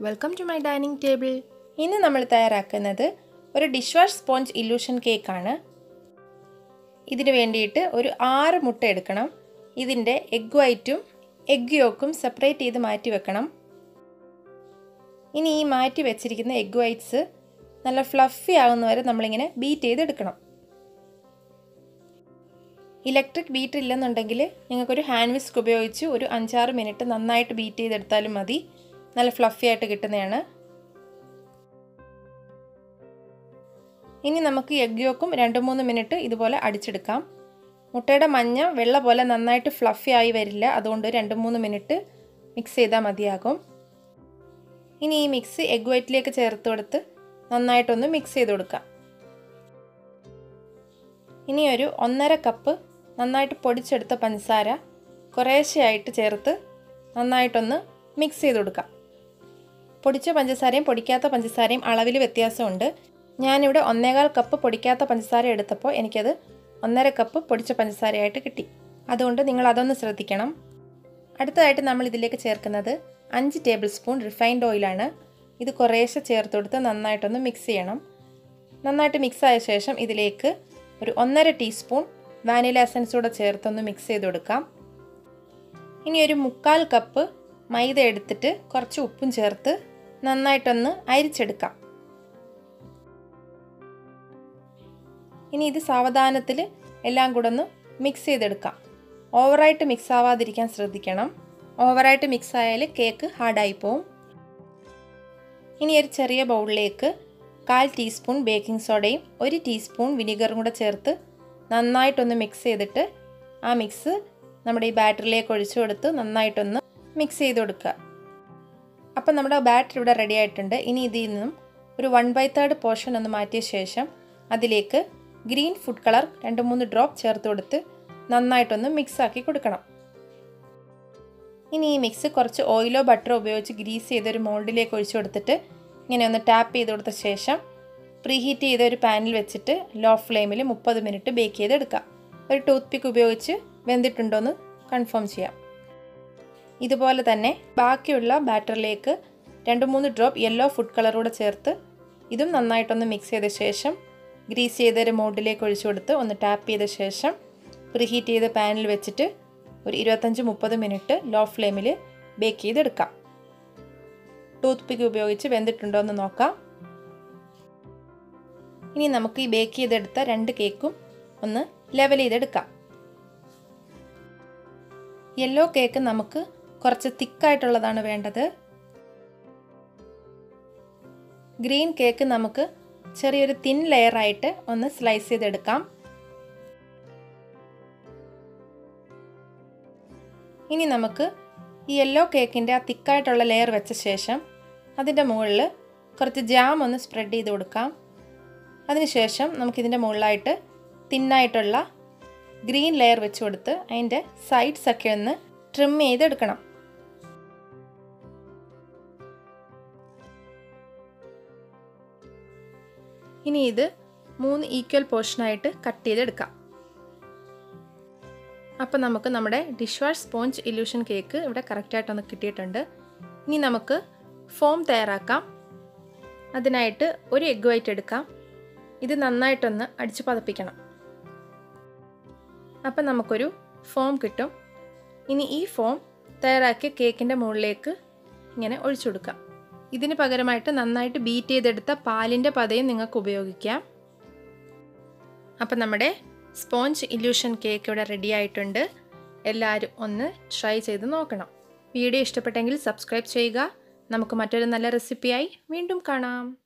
welcome to my dining table ഇന്ന് നമ്മൾ തയ്യാറാക്കുന്നത് ഒരു ഡിഷ് വാഷ് സ്പോഞ്ച് ഇല്യൂഷൻ കേക്കാണ് ഇതിന് വേണ്ടിയിട്ട് ഒരു ആറ് മുട്ട എടുക്കണം ഇതിൻ്റെ എഗ് വൈറ്റും എഗ് യോക്കും സെപ്പറേറ്റ് ചെയ്ത് മാറ്റി വെക്കണം ഇനി ഈ മാറ്റി വെച്ചിരിക്കുന്ന എഗ് വൈറ്റ്സ് നല്ല ഫ്ലഫി ആകുന്നവരെ നമ്മളിങ്ങനെ ബീറ്റ് ചെയ്തെടുക്കണം ഇലക്ട്രിക് ബീറ്റർ ഇല്ലെന്നുണ്ടെങ്കിൽ നിങ്ങൾക്കൊരു ഹാൻഡ് വിസ്ക് ഉപയോഗിച്ച് ഒരു അഞ്ചാറ് മിനിറ്റ് നന്നായിട്ട് ബീറ്റ് ചെയ്തെടുത്താലും മതി നല്ല ഫ്ലഫി ആയിട്ട് കിട്ടുന്നതാണ് ഇനി നമുക്ക് എഗ് യോക്കും രണ്ട് മൂന്ന് മിനിറ്റ് ഇതുപോലെ അടിച്ചെടുക്കാം മുട്ടയുടെ മഞ്ഞ വെള്ള പോലെ നന്നായിട്ട് ഫ്ലഫി ആയി വരില്ല അതുകൊണ്ട് രണ്ട് മൂന്ന് മിനിറ്റ് മിക്സ് ചെയ്താൽ മതിയാകും ഇനി ഈ മിക്സ് എഗ് വൈറ്റിലേക്ക് ചേർത്ത് കൊടുത്ത് നന്നായിട്ടൊന്ന് മിക്സ് ചെയ്ത് കൊടുക്കാം ഇനി ഒരു ഒന്നര കപ്പ് നന്നായിട്ട് പൊടിച്ചെടുത്ത പഞ്ചസാര കുറേശ്ശെയായിട്ട് ചേർത്ത് നന്നായിട്ടൊന്ന് മിക്സ് ചെയ്ത് കൊടുക്കാം പൊടിച്ച പഞ്ചസാരയും പൊടിക്കാത്ത പഞ്ചസാരയും അളവിൽ വ്യത്യാസമുണ്ട് ഞാനിവിടെ ഒന്നേകാൽ കപ്പ് പൊടിക്കാത്ത പഞ്ചസാര എടുത്തപ്പോൾ എനിക്കത് ഒന്നര കപ്പ് പൊടിച്ച പഞ്ചസാരയായിട്ട് കിട്ടി അതുകൊണ്ട് നിങ്ങൾ അതൊന്ന് ശ്രദ്ധിക്കണം അടുത്തതായിട്ട് നമ്മൾ ഇതിലേക്ക് ചേർക്കുന്നത് അഞ്ച് ടേബിൾ സ്പൂൺ റിഫൈൻഡ് ഓയിലാണ് ഇത് കുറേശ്ശെ ചേർത്ത് കൊടുത്ത് നന്നായിട്ടൊന്ന് മിക്സ് ചെയ്യണം നന്നായിട്ട് മിക്സ് ആയ ശേഷം ഇതിലേക്ക് ഒരു ഒന്നര ടീസ്പൂൺ വാനില എസൻസ് കൂടെ ചേർത്തൊന്ന് മിക്സ് ചെയ്ത് കൊടുക്കാം ഇനി ഒരു മുക്കാൽ കപ്പ് മൈദ എടുത്തിട്ട് കുറച്ച് ഉപ്പും ചേർത്ത് നന്നായിട്ടൊന്ന് അരിച്ചെടുക്കാം ഇനി ഇത് സാവധാനത്തിൽ എല്ലാം കൂടെ ഒന്ന് മിക്സ് ചെയ്തെടുക്കാം ഓവറായിട്ട് മിക്സ് ആവാതിരിക്കാൻ ശ്രദ്ധിക്കണം ഓവറായിട്ട് മിക്സ് ആയാൽ കേക്ക് ഹാർഡായി പോവും ഇനി ഒരു ചെറിയ ബൗളിലേക്ക് കാൽ ടീസ്പൂൺ ബേക്കിംഗ് സോഡയും ഒരു ടീസ്പൂൺ വിനീഗറും കൂടെ ചേർത്ത് നന്നായിട്ടൊന്ന് മിക്സ് ചെയ്തിട്ട് ആ മിക്സ് നമ്മുടെ ഈ ബാറ്ററിലേക്ക് ഒഴിച്ചു കൊടുത്ത് നന്നായിട്ടൊന്ന് മിക്സ് ചെയ്ത് കൊടുക്കുക അപ്പം നമ്മുടെ ബാറ്റർ ഇവിടെ റെഡി ആയിട്ടുണ്ട് ഇനി ഇതിൽ നിന്നും ഒരു വൺ ബൈ തേർഡ് പോർഷൻ ഒന്ന് മാറ്റിയ ശേഷം അതിലേക്ക് ഗ്രീൻ ഫുഡ് കളർ രണ്ട് മൂന്ന് ഡ്രോപ്പ് ചേർത്ത് കൊടുത്ത് നന്നായിട്ടൊന്ന് മിക്സ് ആക്കി കൊടുക്കണം ഇനി ഈ മിക്സ് കുറച്ച് ഓയിലോ ബട്ടറോ ഉപയോഗിച്ച് ഗ്രീസ് ചെയ്തൊരു മോൾഡിലേക്ക് ഒഴിച്ചു കൊടുത്തിട്ട് ഇങ്ങനെ ഒന്ന് ടാപ്പ് ചെയ്ത് കൊടുത്ത ശേഷം പ്രീഹീറ്റ് ചെയ്ത ഒരു പാനിൽ വെച്ചിട്ട് ലോ ഫ്ലെയിമിൽ മുപ്പത് മിനിറ്റ് ബേക്ക് ചെയ്തെടുക്കാം ഒരു ടൂത്ത് പിക്ക് ഉപയോഗിച്ച് വെന്തിട്ടുണ്ടോ എന്ന് കൺഫേം ചെയ്യാം ഇതുപോലെ തന്നെ ബാക്കിയുള്ള ബാറ്ററിലേക്ക് രണ്ട് മൂന്ന് ഡ്രോപ്പ് യെല്ലോ ഫുഡ് കളറൂടെ ചേർത്ത് ഇതും നന്നായിട്ടൊന്ന് മിക്സ് ചെയ്ത ശേഷം ഗ്രീസ് ചെയ്തൊരു മോഡിലേക്ക് ഒഴിച്ചു കൊടുത്ത് ഒന്ന് ടാപ്പ് ചെയ്ത ശേഷം പ്രീഹീറ്റ് ചെയ്ത പാനിൽ വെച്ചിട്ട് ഒരു ഇരുപത്തഞ്ച് മുപ്പത് മിനിറ്റ് ലോ ഫ്ലെയിമിൽ ബേക്ക് ചെയ്തെടുക്കാം ടൂത്ത് പിക്ക് ഉപയോഗിച്ച് വെന്തിട്ടുണ്ടോ എന്ന് നോക്കാം ഇനി നമുക്ക് ഈ ബേക്ക് ചെയ്തെടുത്ത രണ്ട് കേക്കും ഒന്ന് ലെവൽ ചെയ്തെടുക്കാം യെല്ലോ കേക്ക് നമുക്ക് കുറച്ച് തിക്കായിട്ടുള്ളതാണ് വേണ്ടത് ഗ്രീൻ കേക്ക് നമുക്ക് ചെറിയൊരു തിൻ ലെയറായിട്ട് ഒന്ന് സ്ലൈസ് ചെയ്തെടുക്കാം ഇനി നമുക്ക് ഈ യെല്ലോ കേക്കിൻ്റെ ആ തിക്കായിട്ടുള്ള ലെയർ വെച്ച ശേഷം അതിൻ്റെ മുകളിൽ കുറച്ച് ജാം ഒന്ന് സ്പ്രെഡ് ചെയ്ത് കൊടുക്കാം അതിനുശേഷം നമുക്കിതിൻ്റെ മുകളിലായിട്ട് തിന്നായിട്ടുള്ള ഗ്രീൻ ലെയർ വെച്ച് കൊടുത്ത് അതിൻ്റെ സൈഡ്സ് ഒക്കെ ഒന്ന് ട്രിം ചെയ്തെടുക്കണം ഇനി ഇത് മൂന്ന് ഈക്വൽ പോർഷനായിട്ട് കട്ട് ചെയ്തെടുക്കാം അപ്പോൾ നമുക്ക് നമ്മുടെ dish wash sponge illusion cake ഇവിടെ കറക്റ്റായിട്ടൊന്ന് കിട്ടിയിട്ടുണ്ട് ഇനി നമുക്ക് ഫോം തയ്യാറാക്കാം അതിനായിട്ട് ഒരു എഗ് വൈറ്റ് എടുക്കാം ഇത് നന്നായിട്ടൊന്ന് അടിച്ച് പതപ്പിക്കണം അപ്പം നമുക്കൊരു ഫോം കിട്ടും ഇനി ഈ ഫോം തയ്യാറാക്കിയ കേക്കിൻ്റെ മുകളിലേക്ക് ഇങ്ങനെ ഒഴിച്ചു കൊടുക്കാം ഇതിന് പകരമായിട്ട് നന്നായിട്ട് ബീറ്റ് ചെയ്തെടുത്ത പാലിൻ്റെ പതയും നിങ്ങൾക്ക് ഉപയോഗിക്കാം അപ്പം നമ്മുടെ സ്പോഞ്ച് ഇല്യൂഷൻ കേക്ക് ഇവിടെ റെഡി ആയിട്ടുണ്ട് എല്ലാവരും ഒന്ന് ട്രൈ ചെയ്ത് നോക്കണം വീഡിയോ ഇഷ്ടപ്പെട്ടെങ്കിൽ സബ്സ്ക്രൈബ് ചെയ്യുക നമുക്ക് മറ്റൊരു നല്ല റെസിപ്പിയായി വീണ്ടും കാണാം